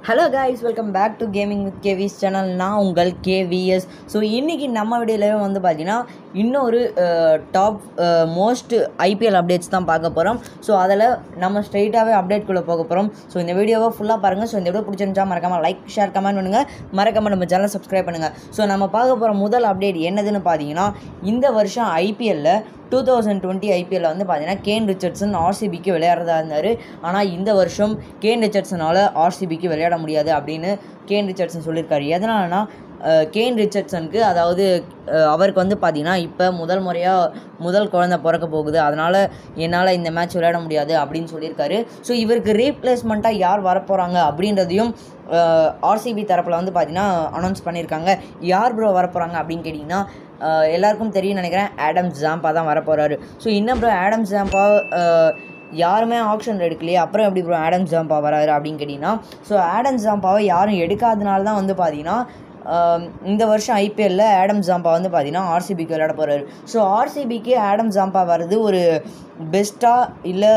hello guys welcome back to gaming with KVS channel நான் உங்கள் KVS so இன்றைக்கி நம்ம வீடியோலவே வந்து பார்த்தீங்கன்னா இன்னொரு டாப் மோஸ்ட் ஐபிஎல் அப்டேட்ஸ் தான் பார்க்க போகிறோம் ஸோ அதில் நம்ம ஸ்ட்ரைட்டாகவே அப்டேட்குள்ளே போக போகிறோம் ஸோ இந்த வீடியோவை ஃபுல்லாக பாருங்கள் ஸோ இந்த வீடியோ பிடிச்சிருந்துச்சா மறக்காமல் லைக் ஷேர் கமெண்ட் பண்ணுங்கள் மறக்காமல் நம்ம சேனலை சப்ஸ்கிரைப் பண்ணுங்கள் ஸோ நம்ம பார்க்க போகிற முதல் அப்டேட் என்னதுன்னு பார்த்தீங்கன்னா இந்த வருஷம் ஐபிஎல்லில் டூ தௌசண்ட் டுவெண்ட்டி ஐபிஎல்ல வந்து பார்த்தீங்கன்னா கேன் ரிச்சர்ட்சன் ஆர்சிபிக்கு விளையாடுறதா இருந்தார் ஆனால் இந்த வருஷம் கேன் ரிச்சர்ட்சனால் ஆர்சிபிக்கு விளையாட முடியாது அப்படின்னு கேன் ரிச்சர்ட்சன் சொல்லியிருக்காரு எதனாலனா அஹ், கேன் ரிச்சர்ட்சனுக்கு அதாவது அஹ், அவருக்கு வந்து பார்த்தீங்கன்னா இப்போ முதல் முறையாக முதல் குழந்தை பிறக்க போகுது அதனால் என்னால் இந்த மேட்ச் விளையாட முடியாது அப்படின்னு சொல்லியிருக்காரு ஸோ இவருக்கு ரீப்ளேஸ்மெண்ட்டாக யார் வரப்போகிறாங்க அப்படின்றதையும் ஆர்சிபி தரப்பில் வந்து பார்த்தீங்கன்னா அனௌன்ஸ் பண்ணியிருக்காங்க யார் ப்ரோ வரப்போகிறாங்க அப்படின்னு கேட்டிங்கன்னா அஹ், எல்லாருக்கும் தெரியும் நினைக்கிறேன் ஆடம் ஜாம்பா தான் வரப்போகிறாரு ஸோ இன்னும் ப்ரோ ஆடம் ஜாம்பா அஹ், யாருமே ஆப்ஷன் எடுக்கலையே அப்புறம் எப்படி ப்ரோ ஆடம் ஜாம்பா வராரு அப்படின்னு கேட்டிங்கன்னா ஸோ ஆடம் ஜாம்பாவை யாரும் எடுக்காதனால தான் வந்து பார்த்தீங்கன்னா ஆம், இந்த வருஷம் ஐபிஎல்ல ஆடம் ஜாம்பா வந்து பார்த்தீங்கன்னா ஆர்சிபிக்கு விளையாட போகிறாரு ஸோ ஆர்சிபிக்கு ஆடம் ஜாம்பா வர்றது ஒரு பெஸ்ட்டாக இல்லை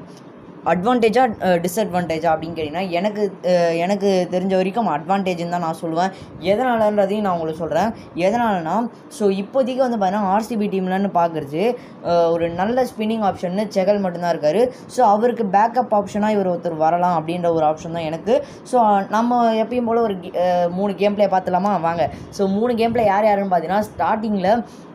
அட்வான்டேஜா டிஸ்அட்வான்டேஜா அப்படின்னு கேட்டிங்கன்னா எனக்கு அஹ், எனக்கு தெரிஞ்ச வரைக்கும் அட்வான்டேஜ்னு தான் நான் சொல்லுவேன் எதனாலன்றதையும் நான் உங்களுக்கு சொல்கிறேன் எதனாலனா ஸோ இப்போதைக்கு வந்து பார்த்தீங்கன்னா ஆர்சிபி டீம்லன்னு பார்க்குறது ஒரு நல்ல ஸ்பின்னிங் ஆப்ஷன்னு செகல் மட்டும்தான் இருக்கார் ஸோ அவருக்கு பேக்கப் ஆப்ஷனாக இவர் ஒருத்தர் வரலாம் அப்படின்ற ஒரு ஆப்ஷன் தான் எனக்கு ஸோ நம்ம எப்பயும் போல் ஒரு கே- அஹ், மூணு கேம் ப்ளே பார்த்துலாமா வாங்க ஸோ மூணு கேம் ப்ளே யார் யாருன்னு பார்த்தீங்கன்னா ஸ்டார்டிங்கில்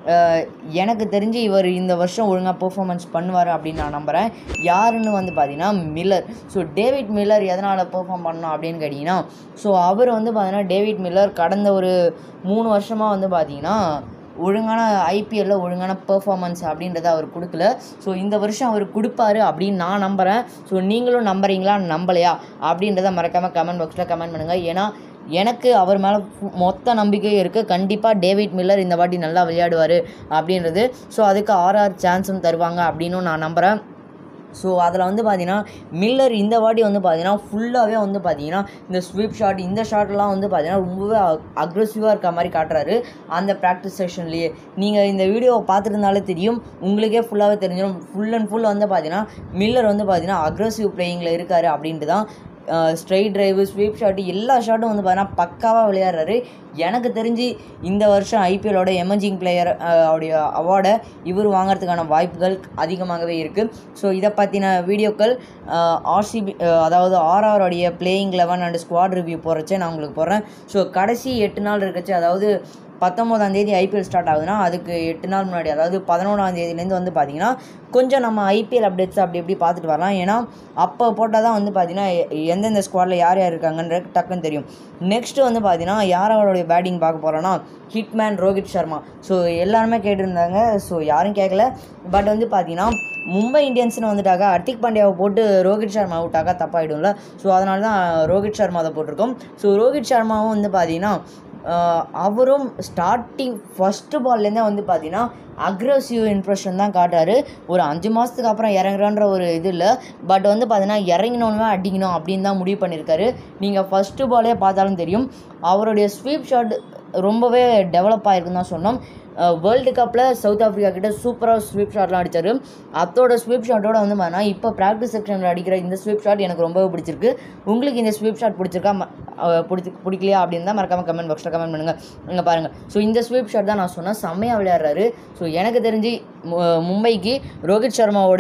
எனக்கு தெரிஞ்சு இவர் இந்த வருஷம் ஒழுங்காக பெர்ஃபார்மன்ஸ் பண்ணுவார் அப்படின்னு நான் நம்புகிறேன் யாருன்னு வந்து பார்த்தீங்கன்னா மில்லர் ஸோ டேவிட் மில்லர் எதனால் பெர்ஃபார்ம் பண்ணோம் அப்படின்னு கேட்டிங்கன்னா ஸோ அவர் வந்து பார்த்தீங்கன்னா டேவிட் மில்லர் கடந்த ஒரு மூணு வருஷமாக வந்து பார்த்தீங்கன்னா ஒழுங்கான ஐபிஎல்ல ஒழுங்கான பெர்ஃபார்மன்ஸ் அப்படின்றத அவர் கொடுக்கல ஸோ இந்த வருஷம் அவர் கொடுப்பாரு அப்படின்னு நான் நம்புகிறேன் ஸோ நீங்களும் நம்புறீங்களா நம்பலையா அப்படின்றத மறக்காமல் கமெண்ட் பாக்ஸில் கமெண்ட் பண்ணுங்கள் ஏன்னா எனக்கு அவர் மேலே மொத்த நம்பிக்கை இருக்குது கண்டிப்பாக டேவிட் மில்லர் இந்த வாட்டி நல்லா விளையாடுவார் அப்படின்றது ஸோ அதுக்கு ஆர்ஆர் சான்ஸும் தருவாங்க அப்படின்னும் நான் நம்புகிறேன் ஸோ அதில் வந்து பார்த்தீங்கன்னா மில்லர் இந்த வாட்டி வந்து பார்த்தீங்கன்னா ஃபுல்லாகவே வந்து பார்த்தீங்கன்னா இந்த ஸ்வீப் ஷாட் இந்த ஷாட்லாம் வந்து பார்த்தீங்கன்னா ரொம்பவே அக்ரெசிவாக இருக்க மாதிரி காட்டுறாரு அந்த ப்ராக்டிஸ் செஷன்லேயே நீங்கள் இந்த வீடியோவை பார்த்துருந்தாலே தெரியும் உங்களுக்கே ஃபுல்லாகவே தெரிஞ்சிடும் ஃபுல் அண்ட் ஃபுல் வந்து பார்த்தீங்கன்னா மில்லர் வந்து பார்த்தீங்கன்னா அக்ரெசிவ் பிளேயிங்கில் இருக்கார் அப்படின்ட்டு தான் ஸ்ட்ரைட் டிரைவு ஸ்வீப் ஷாட்டு எல்லா ஷாட்டும் வந்து பார்த்தீங்கன்னா பக்காவாக விளையாடுறாரு எனக்கு தெரிஞ்சு இந்த வருஷம் ஐபிஎல்லோட எமர்ஜிங் பிளேயர் உடைய அவார்டை இவர் வாங்குறதுக்கான வாய்ப்புகள் அதிகமாகவே இருக்குது ஸோ இதை பற்றின வீடியோக்கள் ஆர்சிபி அதாவது ஆர்ஆருடைய playing eleven and squad review போகிறச்சே நான் உங்களுக்கு போடுறேன் ஸோ கடைசி எட்டு நாள் இருக்கச்சு அதாவது பத்தொம்போதாம் தேதி ஐபிஎல் ஸ்டார்ட் ஆகுதுன்னா அதுக்கு எட்டு நாள் முன்னாடி அதாவது பதினொன்றாம் தேதியிலேருந்து வந்து பார்த்தீங்கன்னா கொஞ்சம் நம்ம ஐபிஎல் அப்டேட்ஸ் அப்படி இப்படி பார்த்துட்டு வரலாம் ஏன்னா அப்போ போட்டால் தான் வந்து பார்த்தீங்கன்னா எ- எந்தெந்த ஸ்குவாடில் யார் யார் இருக்காங்கன்ற டக்குன்னு தெரியும் நெக்ஸ்ட் வந்து பார்த்தீங்கன்னா யாரோடைய பேட்டிங் பார்க்க போகிறோன்னா ஹிட்மேன் ரோஹித் சர்மா ஸோ எல்லாருமே கேட்டிருந்தாங்க ஸோ யாரும் கேட்கல பட் வந்து பார்த்தீங்கன்னா மும்பை இந்தியன்ஸ்னு வந்துட்டாக்க ஹர்திக் பாண்டியாவை போட்டு ரோஹித் சர்மா அவுட்டாக்கா தப்பாயிடும்ல ஸோ அதனால தான் ரோஹித் சர்மா அதை போட்டிருக்கோம் ஸோ ரோஹித் சர்மாவும் வந்து பார்த்தீங்கன்னா ஆஹ் அவரும் ஸ்டார்டிங் ஃபஸ்ட்டு பால்லேருந்தே வந்து பார்த்தீங்கன்னா அக்ரெசிவ் இம்ப்ரெஷன் தான் காட்டாரு ஒரு அஞ்சு மாதத்துக்கு அப்புறம் இறங்குறன்ற ஒரு இது இல்லை பட் வந்து பார்த்தீங்கன்னா இறங்கினோன்னு அடிக்கணும் அப்படின்னு தான் முடிவு பண்ணியிருக்காரு நீங்கள் ஃபஸ்ட்டு பாலே பார்த்தாலும் தெரியும் அவருடைய ஸ்வீப் ஷாட் ரொம்பவே டெவலப் ஆகிருக்குன்னு தான் சொன்னோம் வேர்ல்டு கப்பில் சவுத் ஆஃப்ரிக்கா கிட்ட சூப்பராக ஸ்வீப் ஷாட்லாம் அடித்தார் அத்தோட ஸ்வீப் ஷாட்டோட வந்து பார்த்தீங்கன்னா இப்போ ப்ராக்டிஸ் செக்ஷனில் அடிக்கிற இந்த ஸ்வீப் ஷாட் எனக்கு ரொம்பவே பிடிச்சிருக்கு உங்களுக்கு இந்த ஸ்வீப் ஷாட் பிடிச்சிருக்கா ம- அஹ் பிடிச்சி பிடிக்கலையா அப்படின்னு தான் மறக்காமல் கமெண்ட் பாக்ஸில் கமெண்ட் பண்ணுங்கள் இங்கே பாருங்கள் ஸோ இந்த ஸ்வீப் ஷாட் தான் நான் சொன்னேன் செம்மையாக விளையாடுறாரு ஸோ எனக்கு தெரிஞ்சு மு- மும்பைக்கு ரோஹித் சர்மாவோட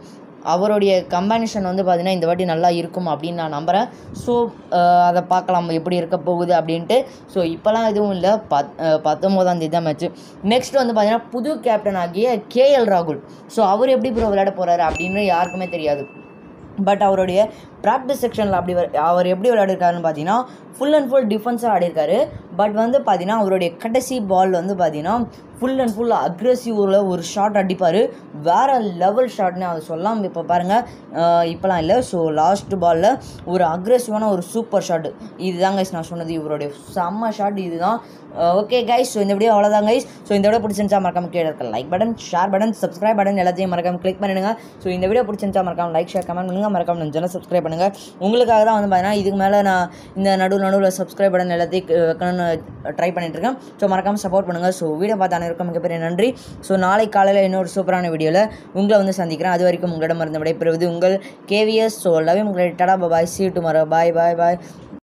அவருடைய கம்பானிஷன் வந்து பார்த்தீங்கன்னா இந்த வாட்டி நல்லா இருக்கும் அப்படின்னு நான் நம்புகிறேன் ஸோ அதை பார்க்கலாம் எப்படி இருக்க போகுது அப்படின்ட்டு ஸோ இப்போலாம் எதுவும் இல்லை பத் அஹ் பத்தொம்போதாம் தேதி தான் மேட்ச்சு நெக்ஸ்ட் வந்து பார்த்தீங்கன்னா புது கேப்டன் ஆகிய கேஎல் ராகுல் ஸோ அவர் எப்படி ப்ரோ விளையாட போகிறாரு அப்படின்னு யாருக்குமே தெரியாது பட் அவருடைய ப்ராக்டிஸ் செக்ஷனில் அப்படி வ- அவர் எப்படி விளையாடிருக்காருன்னு பார்த்தீங்கன்னா ஃபுல் அண்ட் ஃபுல் டிஃபென்ஸாக ஆடிருக்காரு பட் வந்து பார்த்தீங்கன்னா அவருடைய கடைசி பால் வந்து பார்த்தீங்கன்னா ஃபுல் அண்ட் ஃபுல் அக்ரெசிவில் ஒரு ஷாட் அடிப்பார் வேறு லெவல் ஷாட்னு அதை சொல்லலாம் இப்போ பாருங்கள் இப்போலாம் இல்லை ஸோ லாஸ்ட் பாலில் ஒரு அக்ரெசிவான ஒரு சூப்பர் ஷாட் இதுதான் கைஸ் நான் சொன்னது இவருடைய செம்ம ஷாட் இதுதான் ஓகே கைஸ் ஸோ இந்த வீடியோ அவ்வளோதான் கைஸ் ஸோ இந்த வீடியோ பிடிச்சிருந்துச்சா மறக்காம கீழே இருக்க like button share button subscribe button எல்லாத்தையும் மறக்காம கிளிக் பண்ணிடுங்க ஸோ இந்த வீடியோ பிடிச்சிருந்துச்சா மறக்காம லைக் ஷேர் கமெண்ட் பண்ணுங்க மறக்காம நம்ம சேனல் சப்ஸ்கிரைப் பண்ணுங்கள் உங்களுக்காக தான் வந்து பார்த்தீங்கன்னா இதுக்கு மேலே நான் இந்த நடுவில் நடுவில் சப்ஸ்கிரைப் பட்டன் எல்லாத்தையும் க- வைக்கணும்னு ட்ரை பண்ணிட்டு இருக்கேன் ஸோ மறக்காம சப்போர்ட் பண்ணுங்கள் ஸோ வீடியோ பார்த்த அனைவருக்கும் மிகப்பெரிய நன்றி ஸோ நாளை காலையில் இன்னொரு சூப்பரான வீடியோவில் உங்களை வந்து சந்திக்கிறேன் அது வரைக்கும் உங்களிடம் இருந்து விடைபெறுவது உங்கள் கேவிஎஸ் ஸோ லவ் உங்களுடைய டடா பாய் சி டுமாரோ பாய் பாய் பாய்